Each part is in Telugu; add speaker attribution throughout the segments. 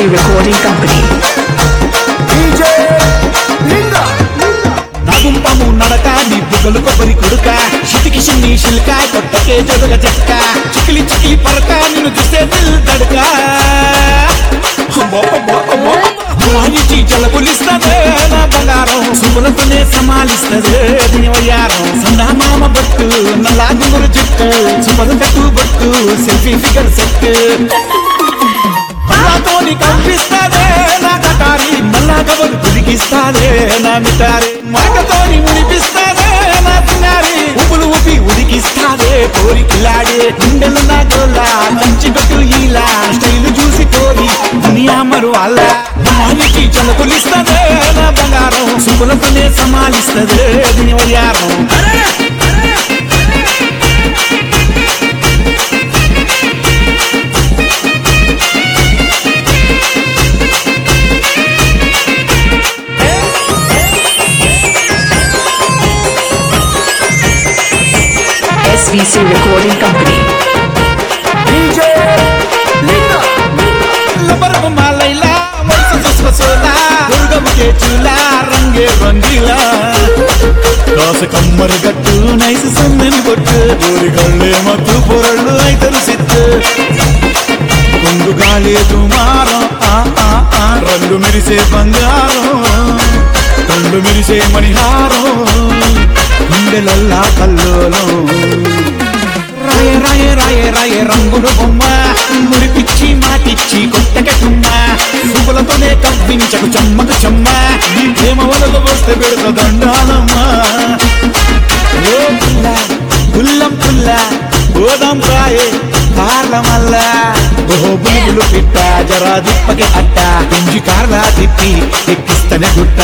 Speaker 1: Recording Company.
Speaker 2: నగుంపము నడక నీ బుగ్గలు కొబ్బరి కొడుక శితికి చిన్ని శిల్క కొట్టకే జగ చెక్క చికిలి చికిలి పరక నిన్ను చూస్తే దిల్ దడక వాణిజ్య చలపులిస్తదే నా బంగారం సుములతోనే సమాలిస్తదే దీని వయ్యారం సందా మామ బట్టు నల్లా గుంగురు జుట్టు సుమల కట్టు బట్టు సెల్ఫీ ఫిగర్ సెట్ నాతోని కనిపిస్తాదే నా కటారి మళ్ళా కబలు ఉదికిస్తాదే నా మిటారి మాటతోని మునిపిస్తాదే నా తిన్నారి ఉపులు ఊపి ఉదికిస్తాదే కోరికిలాడే గుండెలు నా గోల మంచి గట్టు ఇలా స్టైల్ చూసి కోరి దునియా మరు అల్ల మానికి చలకులిస్తదే నా బంగారం సుపులతోనే సమాలిస్తదే దీని వయ్యారం
Speaker 1: SVC Recording Company.
Speaker 2: లబరబ మాలైలా మనసు సుస్వసోలా దుర్గముకే చూలా రంగే రంగిలా కాస కమ్మరి గట్టు నైసు సన్నని బొట్టు ఊరిగళ్ళే మత్తు పొరళ్ళు ఐతరు సిత్తు కొంగు గాలి దుమారం ఆ ఆ ఆ రంగు మెరిసే బంగారం కళ్ళు మెరిసే మణిహారం గుండెలల్లా కల్లోలం రాయ రాయ రాయ రాయ రంగులు బొమ్మ మురిపిచ్చి మాటిచ్చి కొట్టక తుమ్మ పువ్వులతోనే కవ్వించకు చెమ్మకు చెమ్మ నీ ప్రేమ వలలు వస్తే పెడత దండాలమ్మ ఓ పుల్ల పుల్లం పుల్ల గోదాం రాయే కార్ల మల్ల ఓహో బులుబులు పిట్ట జరా దిప్పకి అట్ట కుంజి కార్లా తిప్పి ఎక్కిస్తనే గుట్ట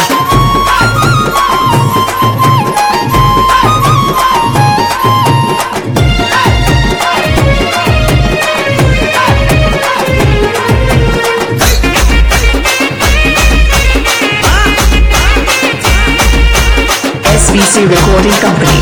Speaker 1: SVC Recording Company.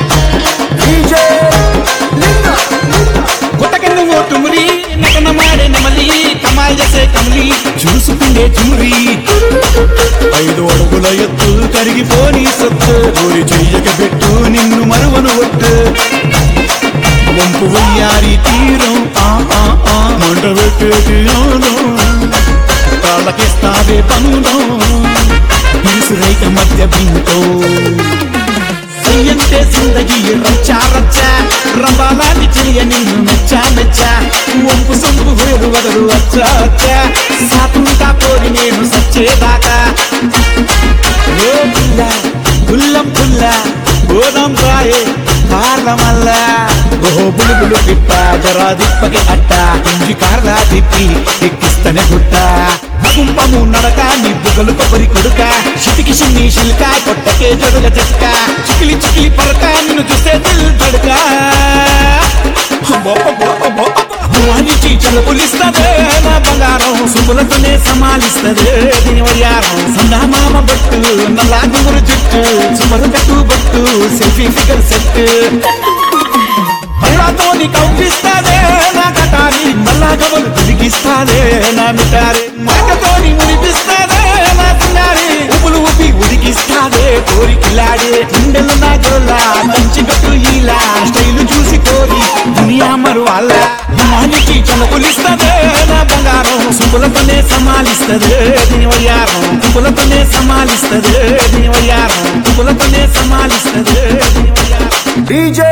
Speaker 2: గుట్టకెన్ను ఓ తుమ్మురి నటన మాడే నమలి కమాల్ చేసే కమలి చూసుకుండే చుమురి ఐదు అడుగుల ఎత్తు కరిగిపోని సొత్తు ఊరి చెయ్యక పెట్టు నిన్ను మరువను ఒట్టు వంపు వయ్యారి తీరం ఆ ఆ ఆ మంట పెట్టేటి యోనం కాళ్ళకిస్తావే పందం ఇరుసురైక మధ్య బింతో చెయ్యంటే జిందగీ రచ్చా రచ్చా రంబాలాంటి చెయ్య నిన్ను మెచ్చా మెచ్చా వంపు సొంపు వేరు వదలు వచ్చా వచ్చా సాతుంటా కోరి నేను సచ్చేదాకా ఓ పిల్ల గుల్లం పుల్ల గోదాం రాయే కార్ల మల్ల ఓహో బులుబులు పిట్ట జరా దిప్పకి అట్ట కుంజి కార్లా తిప్పి ఎక్కిస్తనే గుట్ట కుంపము నడక నీ బుగ్గలు కొబ్బరి కొడుక శితికి చిన్ని శిల్క కొట్టకే జడుగ చెక్క చికిలి చికిలి పరక నిన్ను చూస్తే దిల్ తడక వాణిజ్య చలపులిస్తదే నా బంగారం సుములతోనే సమాలిస్తదే దీని వయ్యారం సందా మామ బట్టు నల్లా గుంగురు జుట్టు సుమరు కట్టు బట్టు సెల్ఫీ ఫిగర్ సెట్ పళ్ళతోని కవ్విస్తాదే నా కటారి మళ్ళా గవలు తిరిగిస్తాదే నా మిటారి మాటతోని మునిపిస్తాదే నా తిన్నారి ఉపులు ఊపి ఉదికిస్తాదే కోరికిలాడే గుండెలు నా గోల మంచి గట్టు ఇలా స్టైల్ చూసి కోరి దునియా మరు అల్ల మానికి చలపులిస్తదే నా బంగారం సుపులతోనే సమాలిస్తదే దీని వయ్యారం సుపులతోనే సమాలిస్తదే దీని వయ్యారం సుపులతోనే సమాలిస్తదే దీని వయ్యారం
Speaker 3: DJ